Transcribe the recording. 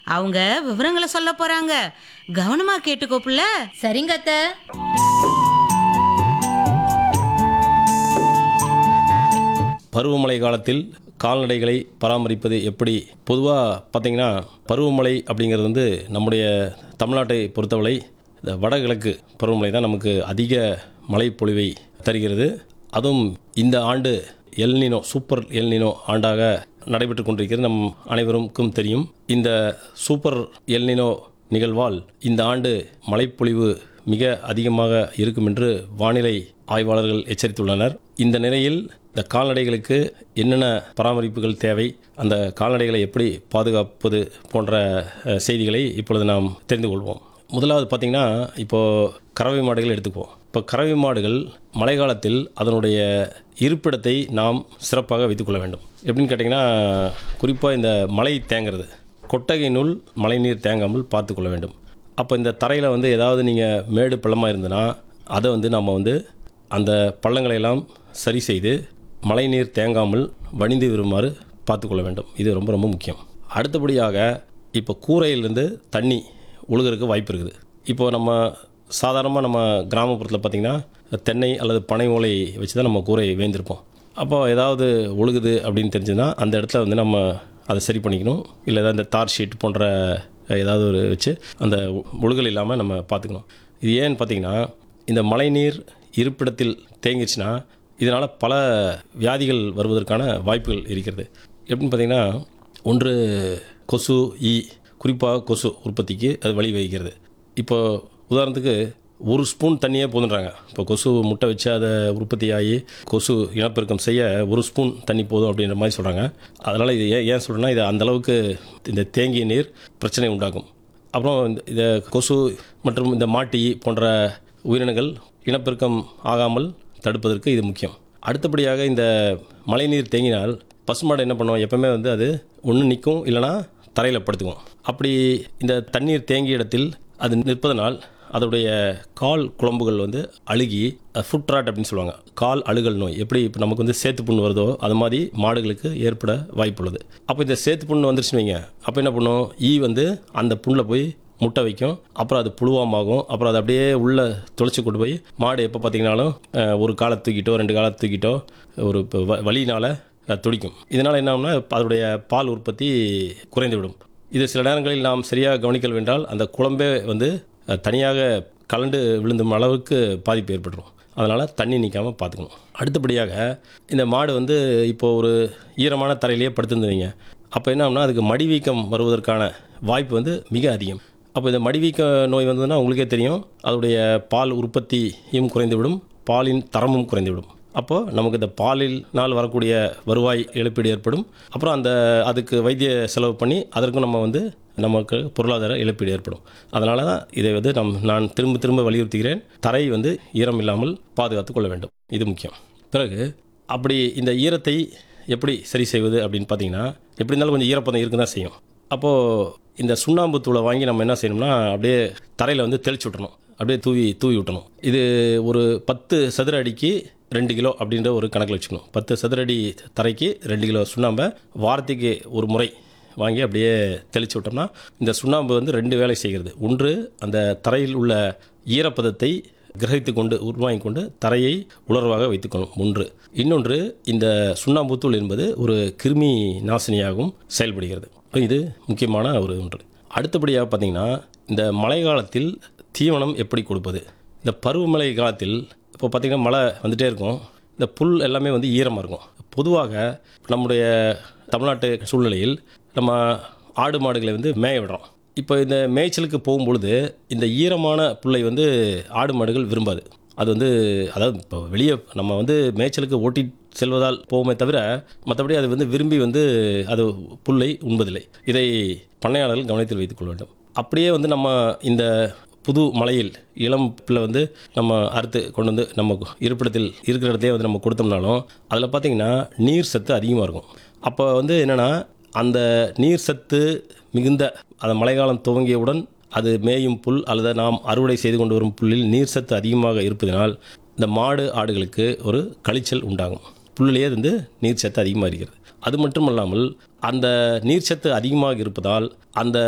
அவங்க விவரங்களை சொல்ல போறாங்க கவனமா கேட்டுக்கோ புள்ள சரிங்க அத்தை பருவமழை காலத்தில் கால்நடைகளை பராமரிப்பது எப்படி பொதுவாக பார்த்தீங்கன்னா பருவமழை அப்படிங்கிறது வந்து நம்முடைய தமிழ்நாட்டை பொறுத்தவரை இந்த வடகிழக்கு பருவமழை தான் நமக்கு அதிக மழைப்பொழிவை தருகிறது அதுவும் இந்த ஆண்டு எல்னினோ சூப்பர் எல்னினோ ஆண்டாக நடைபெற்று கொண்டிருக்கிறது நம் அனைவருக்கும் தெரியும் இந்த சூப்பர் எல்னினோ நிகழ்வால் இந்த ஆண்டு மழைப்பொழிவு மிக அதிகமாக இருக்கும் என்று வானிலை ஆய்வாளர்கள் எச்சரித்துள்ளனர் இந்த நிலையில் இந்த கால்நடைகளுக்கு என்னென்ன பராமரிப்புகள் தேவை அந்த கால்நடைகளை எப்படி பாதுகாப்பது போன்ற அஹ், செய்திகளை இப்பொழுது நாம் தெரிந்து கொள்வோம் முதலாவது பார்த்திங்கன்னா இப்போது கறவை மாடுகள் எடுத்துக்குவோம் இப்போ கறவை மாடுகள் மழை காலத்தில் அதனுடைய இருப்பிடத்தை நாம் சிறப்பாக வைத்துக்கொள்ள வேண்டும் எப்படின்னு கேட்டிங்கன்னா குறிப்பாக இந்த மழை தேங்கிறது கொட்டகையினுள் மழைநீர் தேங்காமல் பார்த்துக்கொள்ள வேண்டும் அப்போ இந்த தரையில் வந்து ஏதாவது நீங்கள் மேடு பள்ளமாக இருந்ததுன்னா அதை வந்து நம்ம வந்து அந்த பள்ளங்களை எல்லாம் சரி செய்து மழைநீர் தேங்காமல் வடிந்து வருமாறு பார்த்துக்கொள்ள வேண்டும் இது ரொம்ப ரொம்ப முக்கியம் அடுத்தபடியாக இப்போ கூரையிலிருந்து தண்ணி ஒழுகிறதுக்கு வாய்ப்பு இருக்குது இப்போ நம்ம சாதாரணமாக நம்ம கிராமப்புறத்தில் பார்த்திங்கன்னா தென்னை அல்லது பனை ஓலை வச்சு தான் நம்ம கூரை வேந்திருப்போம் அப்போ ஏதாவது ஒழுகுது அப்படின்னு தெரிஞ்சதுன்னா அந்த இடத்துல வந்து நம்ம அதை சரி பண்ணிக்கணும் இல்லை ஏதாவது இந்த தார் ஷீட் போன்ற ஏதாவது ஒரு வச்சு அந்த ஒழுகல் இல்லாமல் நம்ம பார்த்துக்கணும் இது ஏன்னு பார்த்தீங்கன்னா இந்த மழைநீர் இருப்பிடத்தில் தேங்கிடுச்சுன்னா இதனால் பல வியாதிகள் வருவதற்கான வாய்ப்புகள் இருக்கிறது எப்படின்னு பார்த்தீங்கன்னா ஒன்று கொசு ஈ குறிப்பாக கொசு உற்பத்திக்கு அது வழிவகுக்கிறது இப்போ உதாரணத்துக்கு ஒரு ஸ்பூன் தண்ணியே போதுன்றாங்க இப்போ கொசு முட்டை வச்சு அதை உற்பத்தி ஆகி கொசு இனப்பெருக்கம் செய்ய ஒரு ஸ்பூன் தண்ணி போதும் அப்படின்ற மாதிரி சொல்கிறாங்க அதனால் இது ஏன் ஏன் சொல்கிறேன்னா இது அந்த அளவுக்கு இந்த தேங்கிய நீர் பிரச்சனை உண்டாக்கும் அப்புறம் இந்த- இந்த கொசு மற்றும் இந்த மாட்டி போன்ற உயிரினங்கள் இனப்பெருக்கம் ஆகாமல் தடுப்பதற்கு இது முக்கியம் அடுத்தபடியாக இந்த மழைநீர் தேங்கினால் பசுமாடு என்ன பண்ணுவோம் எப்பவுமே வந்து அது ஒன்று நிற்கும் இல்லைனா தரையில் படுத்துக்கும் அப்படி இந்த தண்ணீர் தேங்கிய இடத்தில் அது நிற்பதனால் அதோடைய கால் குழம்புகள் வந்து அழுகி ஃபுட் ராட் அப்படின்னு சொல்லுவாங்க கால் அழுகல் நோய் எப்படி இப்போ நமக்கு வந்து சேத்து புண்ணு வருதோ அது மாதிரி மாடுகளுக்கு ஏற்பட வாய்ப்புள்ளது அப்போ இந்த சேத்து புண்ணு வந்துருச்சுன்னு வைங்க அப்போ என்ன பண்ணும் ஈ வந்து அந்த புண்ணில் போய் முட்டை வைக்கும் அப்புறம் அது புழுவாமாகும் அப்புறம் அது அப்படியே உள்ளே தொலைச்சி கொண்டு போய் மாடு எப்போ பார்த்தீங்கன்னாலும் அஹ், ஒரு காலை தூக்கிட்டோ ரெண்டு காலை தூக்கிட்டோ ஒரு இப்போ வ- வலியினால் அஹ், துடிக்கும் இதனால் என்ன ஆகும்னா அதோடைய பால் உற்பத்தி குறைந்துவிடும் இது சில நேரங்களில் நாம் சரியாக கவனிக்கல் வென்றால் அந்த குழம்பே வந்து அஹ், தனியாக கலண்டு விழுந்தும் அளவுக்கு பாதிப்பு ஏற்பட்டுரும் அதனால் தண்ணி நிற்காமல் பார்த்துக்கணும் அடுத்தபடியாக இந்த மாடு வந்து இப்போது ஒரு ஈரமான தரையிலேயே படுத்திருந்தீங்க அப்போ என்ன ஆகும்னா அதுக்கு மடிவீக்கம் வருவதற்கான வாய்ப்பு வந்து மிக அதிகம் அப்போ இந்த மடிவீக்க நோய் வந்ததுன்னா உங்களுக்கே தெரியும் அதோடைய பால் உற்பத்தியும் குறைந்துவிடும் பாலின் தரமும் குறைந்துவிடும் அப்போது நமக்கு இந்த பாலினால் வரக்கூடிய வருவாய் இழப்பீடு ஏற்படும் அப்புறம் அந்த அதுக்கு வைத்திய செலவு பண்ணி அதற்கும் நம்ம வந்து நமக்கு பொருளாதார இழப்பீடு ஏற்படும் அதனால தான் இதை வந்து நம் நான் திரும்ப திரும்ப வலியுறுத்துகிறேன் தரை வந்து ஈரம் இல்லாமல் பாதுகாத்து கொள்ள வேண்டும் இது முக்கியம் பிறகு அப்படி இந்த ஈரத்தை எப்படி சரி செய்வது அப்படின்னு பார்த்தீங்கன்னா எப்படி இருந்தாலும் கொஞ்சம் ஈரப்பதம் இருக்க தான் செய்யும் அப்போது இந்த சுண்ணாம்பு தூளை வாங்கி நம்ம என்ன செய்யணும்னா அப்படியே தரையில் வந்து தெளிச்சு விட்டணும் அப்படியே தூவி தூவி விட்டணும் இது ஒரு பத்து சதுர அடிக்கு ரெண்டு கிலோ அப்படின்ற ஒரு கணக்கில் வச்சுக்கணும் பத்து சதுர அடி தரைக்கு ரெண்டு கிலோ சுண்ணாம்பை வாரத்துக்கு ஒரு முறை வாங்கி அப்படியே தெளித்து விட்டோம்னா இந்த சுண்ணாம்பு வந்து ரெண்டு வேலை செய்கிறது ஒன்று அந்த தரையில் உள்ள ஈரப்பதத்தை கிரகித்து கொண்டு உருவாங்கி கொண்டு தரையை உலர்வாக வைத்துக்கணும் ஒன்று இன்னொன்று இந்த சுண்ணாம்புத்தூள் என்பது ஒரு கிருமி நாசினியாகவும் செயல்படுகிறது இது முக்கியமான ஒரு ஒன்று அடுத்தபடியாக பார்த்தீங்கன்னா இந்த மழை காலத்தில் தீவனம் எப்படி கொடுப்பது இந்த பருவமழை காலத்தில் இப்போ பார்த்திங்கன்னா மழை வந்துகிட்டே இருக்கும் இந்த புல் எல்லாமே வந்து ஈரமாக இருக்கும் பொதுவாக நம்முடைய தமிழ்நாட்டு சூழ்நிலையில் நம்ம ஆடு மாடுகளை வந்து மேய விடுறோம் இப்போ இந்த மேய்ச்சலுக்கு போகும்பொழுது இந்த ஈரமான புல்லை வந்து ஆடு மாடுகள் விரும்பாது அது வந்து அதாவது இப்போ வெளியே நம்ம வந்து மேய்ச்சலுக்கு ஓட்டி செல்வதால் போவோமே தவிர மற்றபடி அது வந்து விரும்பி வந்து அது புல்லை உண்பதில்லை இதை பண்ணையாளர்கள் கவனத்தில் வைத்துக்கொள்ள வேண்டும் அப்படியே வந்து நம்ம இந்த புது மலையில் இளம் பிள்ளை வந்து நம்ம அறுத்து கொண்டு வந்து நம்ம இருப்பிடத்தில் இருக்கிற இடத்தையே வந்து நம்ம கொடுத்தோம்னாலும் அதில் பார்த்திங்கன்னா நீர் சத்து அதிகமாக இருக்கும் அப்போ வந்து என்னென்னா அந்த நீர் சத்து மிகுந்த அந்த மழைக்காலம் துவங்கியவுடன் அது மேயும் புல் அல்லது நாம் அறுவடை செய்து கொண்டு வரும் புல்லில் நீர் சத்து அதிகமாக இருப்பதனால் இந்த மாடு ஆடுகளுக்கு ஒரு கழிச்சல் உண்டாகும் புல்லிலேயே வந்து நீர் சத்து அதிகமாக இருக்கிறது அது மட்டும் இல்லாமல் அந்த நீர் சத்து அதிகமாக இருப்பதால் அந்த